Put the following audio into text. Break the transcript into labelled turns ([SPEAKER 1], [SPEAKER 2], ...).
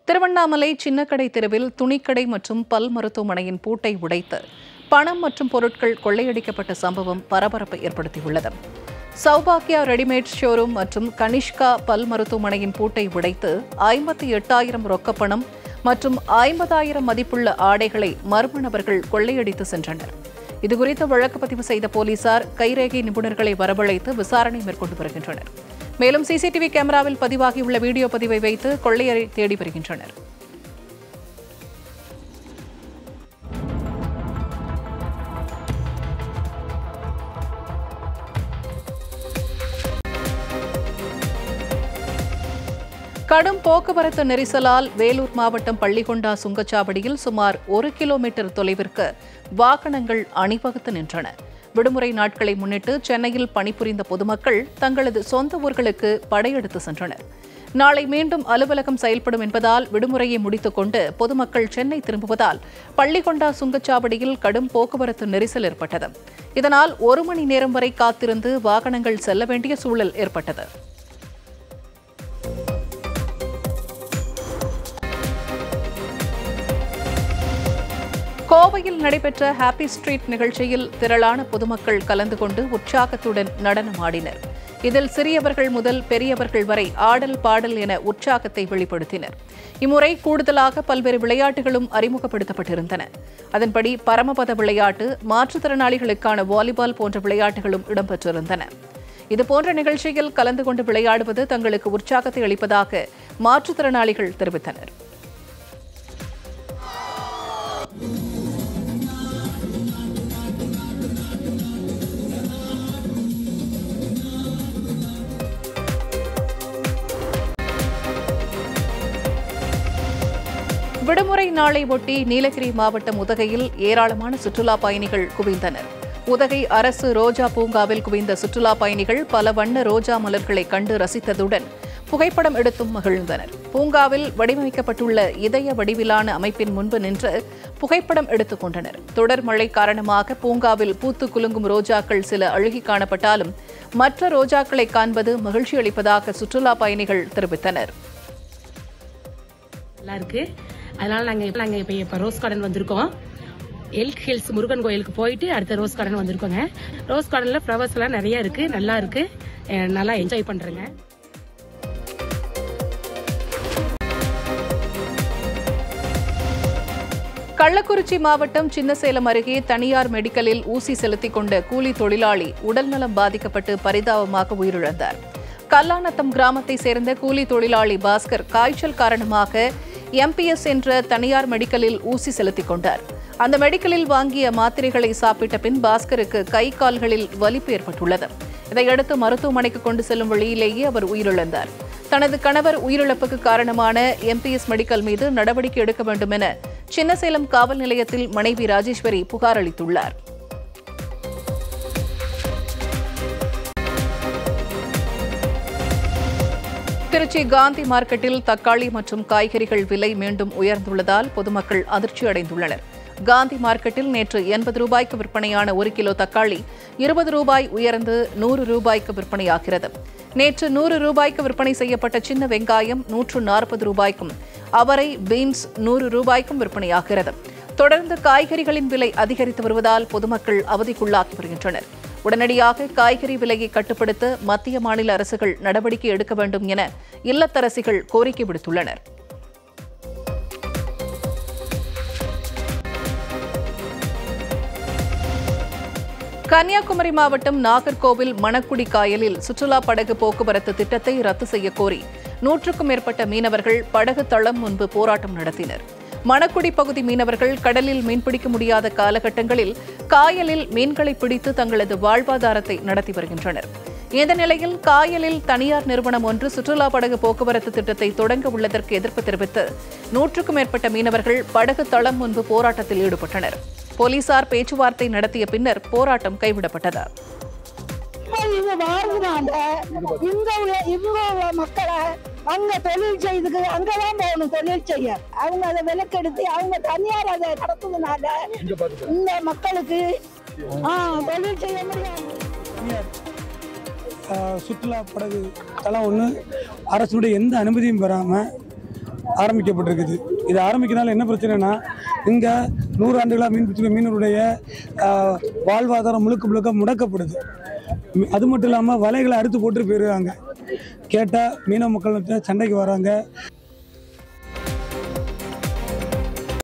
[SPEAKER 1] திருவண்ணாமலை சின்னக்கடை தெருவில் துணிக்கடை மற்றும் பல் மருத்துவமனையின் பூட்டை உடைத்து பணம் மற்றும் பொருட்கள் கொள்ளையடிக்கப்பட்ட சம்பவம் பரபரப்பை ஏற்படுத்தியுள்ளது சௌபாக்கியா ரெடிமேட் ஷோரூம் மற்றும் கனிஷ்கா பல் மருத்துவமனையின் பூட்டை உடைத்து ஐம்பத்தி எட்டாயிரம் ரொக்கப்பணம் மற்றும் ஐம்பதாயிரம் மதிப்புள்ள ஆடைகளை மர்ம நபர்கள் கொள்ளையடித்து சென்றனர் இதுகுறித்து வழக்கு பதிவு செய்த போலீசார் கைரேகை நிபுணர்களை வரவழைத்து விசாரணை மேற்கொண்டு வருகின்றனர் மேலும் சிசிடிவி கேமராவில் பதிவாகியுள்ள வீடியோ பதிவை வைத்து கொள்ளையரை தேடி வருகின்றனர் கடும் போக்குவரத்து நெரிசலால் வேலூர் மாவட்டம் பள்ளிகொண்டா சுங்கச்சாவடியில் சுமார் ஒரு கிலோமீட்டர் தொலைவிற்கு வாகனங்கள் அணிவகுத்து நின்றன விடுமுறை நாட்களை முன்னிட்டு சென்னையில் பணிபுரிந்த பொதுமக்கள் தங்களது சொந்த ஊர்களுக்கு படையெடுத்து சென்றனர் நாளை மீண்டும் அலுவலகம் செயல்படும் என்பதால் விடுமுறையை முடித்துக் கொண்டு பொதுமக்கள் சென்னை திரும்புவதால் பள்ளிகொண்டா சுங்கச்சாவடியில் கடும் போக்குவரத்து நெரிசல் ஏற்பட்டது இதனால் ஒரு மணி நேரம் வரை காத்திருந்து வாகனங்கள் செல்ல வேண்டிய சூழல் ஏற்பட்டது கோவையில் நடைபெற்ற ஹாப்பி ஸ்ட்ரீட் நிகழ்ச்சியில் திரளான பொதுமக்கள் கலந்து கொண்டு உற்சாகத்துடன் நடனமாடினர் இதில் சிறியவர்கள் முதல் பெரியவர்கள் வரை ஆடல் பாடல் என உற்சாகத்தை வெளிப்படுத்தினர் இம்முறை கூடுதலாக பல்வேறு விளையாட்டுகளும் அறிமுகப்படுத்தப்பட்டிருந்தன அதன்படி பரமபத விளையாட்டு மாற்றுத்திறனாளிகளுக்கான வாலிபால் போன்ற விளையாட்டுகளும் இடம்பெற்றிருந்தன இதுபோன்ற நிகழ்ச்சியில் கலந்து கொண்டு விளையாடுவது தங்களுக்கு உற்சாகத்தை அளிப்பதாக மாற்றுத்திறனாளிகள் தெரிவித்தனர் விடுமுறை நாளை ஒட்டி நீலகிரி மாவட்டம் உதகையில் ஏராளமான சுற்றுலா பயணிகள் குவிந்தனர் உதகை அரசு ரோஜா பூங்காவில் குவிந்த சுற்றுலா பயணிகள் பல வண்ண ரோஜா மலர்களை கண்டு ரசித்ததுடன் புகைப்படம் எடுத்தும் மகிழ்ந்தனர் பூங்காவில் வடிவமைக்கப்பட்டுள்ள இதய வடிவிலான அமைப்பின் முன்பு நின்று புகைப்படம் எடுத்துக் கொண்டனர் தொடர் மழை காரணமாக பூங்காவில் பூத்து குலுங்கும் ரோஜாக்கள் சில அழுகி காணப்பட்டாலும் மற்ற ரோஜாக்களை காண்பது மகிழ்ச்சி அளிப்பதாக சுற்றுலா பயணிகள் தெரிவித்தனர்
[SPEAKER 2] நல்லா இருக்கு அதனால நாங்க இப்ப நாங்க இப்ப இப்ப ரோஸ் கார்டன் வந்திருக்கோம் எல்க் ஹில்ஸ் முருகன் கோயிலுக்கு போயிட்டு அடுத்த ரோஸ் கார்டன் வந்திருக்கோங்க ரோஸ் கார்டன்ல ஃப்ளவர்ஸ் எல்லாம் நிறைய இருக்கு நல்லா இருக்கு அஹ் நல்லா என்ஜாய் பண்றேங்க
[SPEAKER 1] கள்ளக்குறிச்சி மாவட்டம் சின்னசேலம் அருகே தனியார் மெடிக்கலில் ஊசி செலுத்திக் கொண்ட கூலி தொழிலாளி உடல்நலம் பாதிக்கப்பட்டு பரிதாபமாக உயிரிழந்தார் கல்லாநத்தம் கிராமத்தை சேர்ந்த கூலி தொழிலாளி பாஸ்கர் காய்ச்சல் காரணமாக எம்பிஎஸ் என்ற தனியார் மெடிக்கலில் ஊசி செலுத்திக் கொண்டார் அந்த மெடிக்கலில் வாங்கிய மாத்திரைகளை சாப்பிட்ட பின் பாஸ்கருக்கு கை கால்களில் வலிப்பு ஏற்பட்டுள்ளது இதையடுத்து மருத்துவமனைக்கு கொண்டு செல்லும் வழியிலேயே அவர் உயிரிழந்தார் தனது கணவர் உயிரிழப்புக்கு காரணமான எம்பிஎஸ் மெடிக்கல் மீது நடவடிக்கை எடுக்க வேண்டும் என சின்னசேலம் காவல் நிலையத்தில் மனைவி ராஜேஸ்வரி புகார் அளித்துள்ளார் திருச்சி காந்தி மார்க்கெட்டில் தக்காளி மற்றும் காய்கறிகள் விலை மீண்டும் உயர்ந்துள்ளதால் பொதுமக்கள் அதிர்ச்சி அடைந்துள்ளனர் காந்தி மார்க்கெட்டில் நேற்று எண்பது ரூபாய்க்கு விற்பனையான ஒரு கிலோ தக்காளி இருபது ரூபாய் உயர்ந்து நூறு ரூபாய்க்கு விற்பனையாகிறது நேற்று நூறு ரூபாய்க்கு விற்பனை செய்யப்பட்ட சின்ன வெங்காயம் நூற்று நாற்பது ரூபாய்க்கும் அவரை பீன்ஸ் நூறு ரூபாய்க்கும் விற்பனையாகிறது தொடர்ந்து காய்கறிகளின் விலை அதிகரித்து வருவதால் பொதுமக்கள் அவதிக்குள்ளாக்கி வருகின்றனர் உடனடியாக காய்கறி விலையை கட்டுப்படுத்த மத்திய மாநில அரசுகள் நடவடிக்கை எடுக்க வேண்டும் என இல்லத்தரசிகள் கோரிக்கை விடுத்துள்ளனர் கன்னியாகுமரி மாவட்டம் நாகர்கோவில் மணக்குடி காயலில் சுற்றுலா படகு போக்குவரத்து திட்டத்தை ரத்து செய்யக் கோரி நூற்றுக்கும் மேற்பட்ட மீனவர்கள் படகு தளம் முன்பு போராட்டம் நடத்தினர் மணக்குடி பகுதி மீனவர்கள் கடலில் மீன்பிடிக்க முடியாத காலகட்டங்களில் காயலில் மீன்களை பிடித்து தங்களது வாழ்வாதாரத்தை நடத்தி வருகின்றனர் இந்த நிலையில் காயலில் தனியார் நிறுவனம் ஒன்று சுற்றுலா படகு போக்குவரத்து திட்டத்தை தொடங்க உள்ளதற்கு எதிர்ப்பு தெரிவித்து நூற்றுக்கும் மேற்பட்ட மீனவர்கள் படகு தளம் முன்பு போராட்டத்தில் ஈடுபட்டனர் போலீசார் பேச்சுவார்த்தை நடத்திய பின்னர் போராட்டம் கைவிடப்பட்டது
[SPEAKER 3] இவங்க வாழ்றாங்க இங்க உள்ள இவங்க உள்ள மக்களை அங்க தொழில் செய்துக்கு அங்கதான் போகணும் தொழில் செய்ய அவங்க அதை விலக்கெடுத்து அவங்க தனியார் அதை நடத்துறதுனால இந்த மக்களுக்கு ஆ, தொழில் செய்ய முடியாது
[SPEAKER 4] ஆஹ் சுற்றுலா படகு தளம் ஒன்று அரசுடைய எந்த அனுமதியும் பெறாமல் ஆரம்பிக்கப்பட்டிருக்குது இது ஆரம்பிக்கிறனால என்ன பிரச்சனைனா இங்கே நூறாண்டுகளாக மீன்பிடிச்சிருக்க மீனவருடைய ஆஹ், வாழ்வாதாரம் முழுக்க முழுக்க முடக்கப்படுது மி- அது மட்டும் இல்லாமல் வலைகளை அறுத்து போட்டு போயிடுறாங்க கேட்டால் மீனவ மக்கள் சண்டைக்கு வராங்க